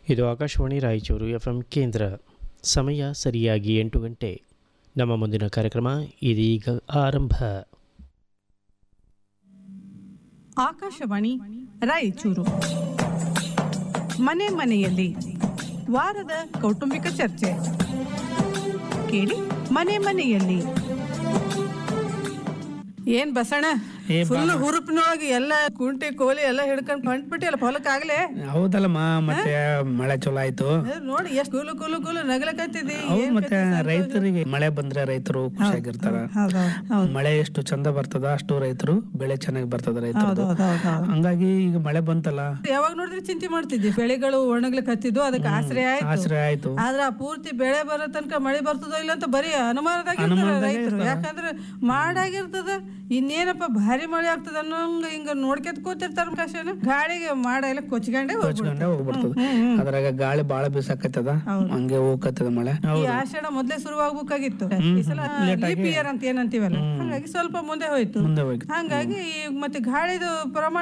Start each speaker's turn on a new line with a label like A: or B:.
A: ಇದು Akashvani Raichur F M ಕೇಂದ್ರ ಸಮಯ ಸರಿಯಾಗಿ ಎಂಟು ಗಂಟೆ ನಮ್ಮ ಮುಂದಿನ ಕಾರ್ಯಕ್ರಮ ಇದೀಗ ಆರಂಭ
B: ಆಕಾಶವಾಣಿ ರಾಯಚೂರು ಮನೆ ಮನೆಯಲ್ಲಿ ವಾರದ ಕೌಟುಂಬಿಕ ಚರ್ಚೆ ಕೇಳಿ ಮನೆ ಮನೆಯಲ್ಲಿ ಏನ್ ಬಸಣ್ಣ ಫುಲ್ ಹುರುಪಿನೊಳಗೆ ಎಲ್ಲ ಕುಂಟೆ ಕೋಲಿ ಎಲ್ಲ ಹಿಡ್ಕೊಂಡ್ ಹೊಂಟ್ಬಿಟ್ಟಿಲ್ಲ ಹೊಲಕ್ಕಾಗ್ಲೇ
C: ಹೌದಲ್ಲಮ್ಮ ಮತ್ತೆ ಮಳೆ ಚಲೋ ಆಯ್ತು
B: ನೋಡಿ ಎಷ್ಟು ಕೂಲು ಕೂಲು ಕೂಲು ನಗಲಕತ್ತಿದಿ
C: ಹೌದು ಮತ್ತೆ ರೈತರಿಗೆ ಮಳೆ ಬಂದ್ರೆ ರೈತರು ಖುಷಿಯಾಗಿರ್ತಾರ ಮಳೆ ಎಷ್ಟು ಚಂದ ಬರ್ತದ ಅಷ್ಟು ರೈತರು ಬೆಳೆ ಚೆನ್ನಾಗಿ ಬರ್ತದ ರೈತರು ಹಂಗಾಗಿ ಈಗ ಮಳೆ ಬಂತಲ್ಲ
B: ಯಾವಾಗ ನೋಡಿದ್ರೆ ಚಿಂತೆ ಮಾಡ್ತಿದ್ವಿ ಬೆಳೆಗಳು ಒಣಗ್ಲಿಕ್ಕೆ ಹತ್ತಿದ್ವು ಅದಕ್ಕೆ ಆಶ್ರಯ ಆಯ್ತು
C: ಆಶ್ರಯ ಆಯ್ತು
B: ಆದ್ರ ಆ ಪೂರ್ತಿ ಬೆಳೆ ಬರೋ ತನಕ ಮಳೆ ಬರ್ತದೋ ಇಲ್ಲ ಅಂತ ಬರೀ ಅನುಮಾನದಾಗ ರೈತರು ಯಾಕಂದ್ರೆ ಮಾಡಾಗಿರ್ತದ ಇನ್ನೇನಪ್ಪ ಭಾರಿ ಮಳೆ ಆಗ್ತದ ಅನ್ನೋಂಗ ಹಿಂಗ ನೋಡ್ಕೊಂತ ಕೂತಿರ್ತಾರ ಕಷ್ಟನ ಗಾಳಿಗೆ ಮಾಡ ಎಲ್ಲ ಕೊಚ್ಕೊಂಡೆ ಹೋಗ್ಬಿಡ್ತು
C: ಹಚ್ಕೊಂಡೆ ಹೋಗ್ಬಿಡ್ತದ ಅದ್ರಾಗ ಗಾಳಿ ಬಾಳ ಬೀಸಾಕತ್ತದ ಹಂಗೆ ಹೋಗತ್ತದ ಮಳೆ
B: ಈ ಆಷಾಢ ಮೊದ್ಲೇ ಶುರುವಾಗ್ಬೇಕಾಗಿತ್ತು ಈ ಸಲ ಲೀಪ್ ಇಯರ್ ಅಂತ ಏನಂತೀವಲ್ಲ ಹಂಗಾಗಿ ಸ್ವಲ್ಪ ಮುಂದೆ ಹೋಯ್ತು
C: ಮುಂದೆ ಹೋಗಿ
B: ಹಂಗಾಗಿ ಈ ಮತ್ತೆ ಗಾಳಿದು ಪ್ರಮಾಣ